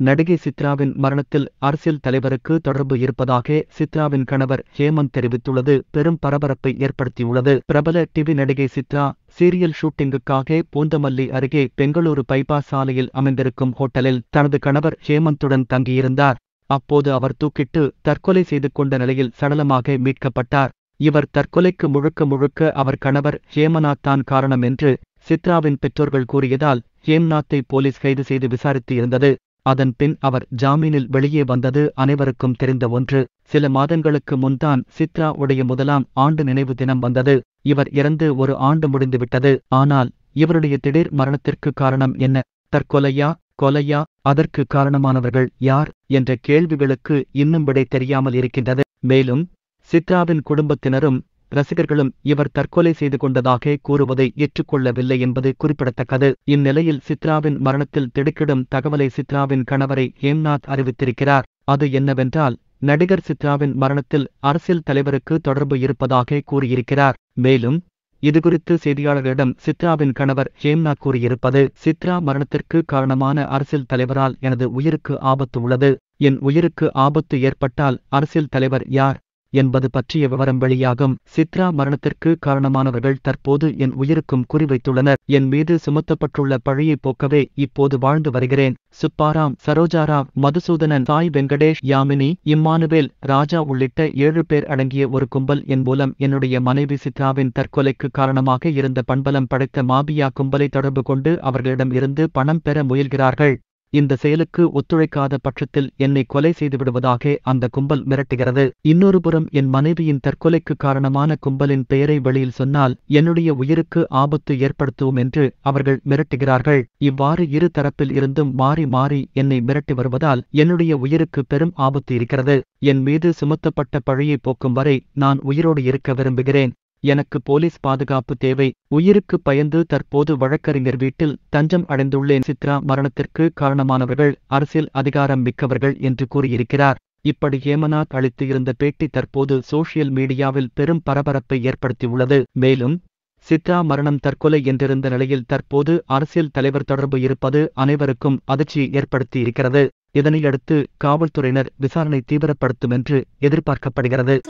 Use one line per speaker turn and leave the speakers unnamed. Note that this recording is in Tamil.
நடிகை சித்ராவின் மரணத்தில் அரசியல் தலைவருக்கு தொடர்பு இருப்பதாக சித்ராவின் கணவர் ஹேமந்த் தெரிவித்துள்ளது பெரும் பரபரப்பை ஏற்படுத்தியுள்ளது பிரபல டிவி நடிகை சித்ரா சீரியல் ஷூட்டிங்குக்காக பூந்தமல்லி அருகே பெங்களூரு பைபாஸ் சாலையில் அமைந்திருக்கும் ஹோட்டலில் தனது கணவர் ஹேமந்துடன் தங்கியிருந்தார் அப்போது அவர் தூக்கிட்டு தற்கொலை செய்து கொண்ட நிலையில் சடலமாக மீட்கப்பட்டார் இவர் தற்கொலைக்கு முழுக்க முழுக்க அவர் கணவர் ஹேமநாத் தான் காரணம் என்று சித்ராவின் பெற்றோர்கள் கூறியதால் ஹேம்நாத்தை போலீஸ் கைது செய்து விசாரித்து இருந்தது அதன் பின் அவர் ஜாமீனில் வெளியே வந்தது அனைவருக்கும் தெரிந்த ஒன்று சில மாதங்களுக்கு முன்தான் சித்ரா உடைய முதலாம் ஆண்டு நினைவு தினம் வந்தது இவர் இறந்து ஒரு ஆண்டு முடிந்துவிட்டது ஆனால் இவருடைய திடீர் மரணத்திற்கு காரணம் என்ன தற்கொலையா கொலையா அதற்கு காரணமானவர்கள் யார் என்ற கேள்விகளுக்கு இன்னும் விடை தெரியாமல் இருக்கின்றது மேலும் சித்ராவின் குடும்பத்தினரும் ரசிகர்களும் இவர் தற்கொலை செய்து கொண்டதாக கூறுவதை ஏற்றுக்கொள்ளவில்லை என்பது குறிப்பிடத்தக்கது இந்நிலையில் சித்ராவின் மரணத்தில் திடுக்கிடும் தகவலை சித்ராவின் கணவரை ஹேம்நாத் அறிவித்திருக்கிறார் அது என்னவென்றால் நடிகர் சித்ராவின் மரணத்தில் அரசியல் தலைவருக்கு தொடர்பு இருப்பதாக கூறியிருக்கிறார் மேலும் இதுகுறித்து செய்தியாளர்களிடம் சித்ராவின் கணவர் ஹேம்நாத் கூறியிருப்பது சித்ரா மரணத்திற்கு காரணமான அரசியல் தலைவரால் எனது உயிருக்கு ஆபத்து உள்ளது என் உயிருக்கு ஆபத்து ஏற்பட்டால் அரசியல் தலைவர் யார் என்பது பற்றிய விவரம் வெளியாகும் சித்ரா மரணத்திற்கு காரணமானவர்கள் தற்போது என் உயிருக்கும் குறிவைத்துள்ளனர் என் மீது சுமத்தப்பட்டுள்ள பழியை போக்கவே இப்போது வாழ்ந்து வருகிறேன் சுப்பாராம் சரோஜாராவ் மதுசூதனன் சாய் வெங்கடேஷ் யாமினி இம்மானுவேல் ராஜா உள்ளிட்ட ஏழு பேர் அடங்கிய ஒரு கும்பல் என் மூலம் என்னுடைய மனைவி சித்ராவின் தற்கொலைக்கு காரணமாக இருந்த பண்பலம் படைத்த மாபியா கும்பலை தொடர்பு கொண்டு அவர்களிடம் இருந்து பணம் பெற முயல்கிறார்கள் இந்த செயலுக்கு ஒத்துழைக்காத பட்சத்தில் என்னை கொலை செய்து விடுவதாக அந்த கும்பல் மிரட்டுகிறது இன்னொரு புறம் என் மனைவியின் தற்கொலைக்கு காரணமான கும்பலின் பெயரை வெளியில் சொன்னால் என்னுடைய உயிருக்கு ஆபத்து ஏற்படுத்துவோம் என்று அவர்கள் மிரட்டுகிறார்கள் இவ்வாறு இரு தரப்பில் இருந்தும் மாறி மாறி என்னை மிரட்டி வருவதால் என்னுடைய உயிருக்கு பெரும் ஆபத்து இருக்கிறது என் மீது சுமத்தப்பட்ட பழியை போக்கும் வரை நான் உயிரோடு இருக்க விரும்புகிறேன் எனக்கு போலீஸ் பாதுகாப்பு தேவை உயிருக்கு பயந்து தற்போது வழக்கறிஞர் வீட்டில் தஞ்சம் அடைந்துள்ளேன் சித்ரா மரணத்திற்கு காரணமானவர்கள் அரசியல் அதிகாரம் மிக்கவர்கள் என்று கூறியிருக்கிறார் இப்படி ஹேமநாத் அளித்து இருந்த பேட்டி தற்போது சோஷியல் மீடியாவில் பெரும் பரபரப்பை ஏற்படுத்தியுள்ளது மேலும் சித்ரா மரணம் தற்கொலை என்றிருந்த நிலையில் தற்போது அரசியல் தலைவர் தொடர்பு இருப்பது அனைவருக்கும் அதிர்ச்சியை ஏற்படுத்தி இருக்கிறது இதனையடுத்து காவல்துறையினர் விசாரணை தீவிரப்படுத்தும் என்று எதிர்பார்க்கப்படுகிறது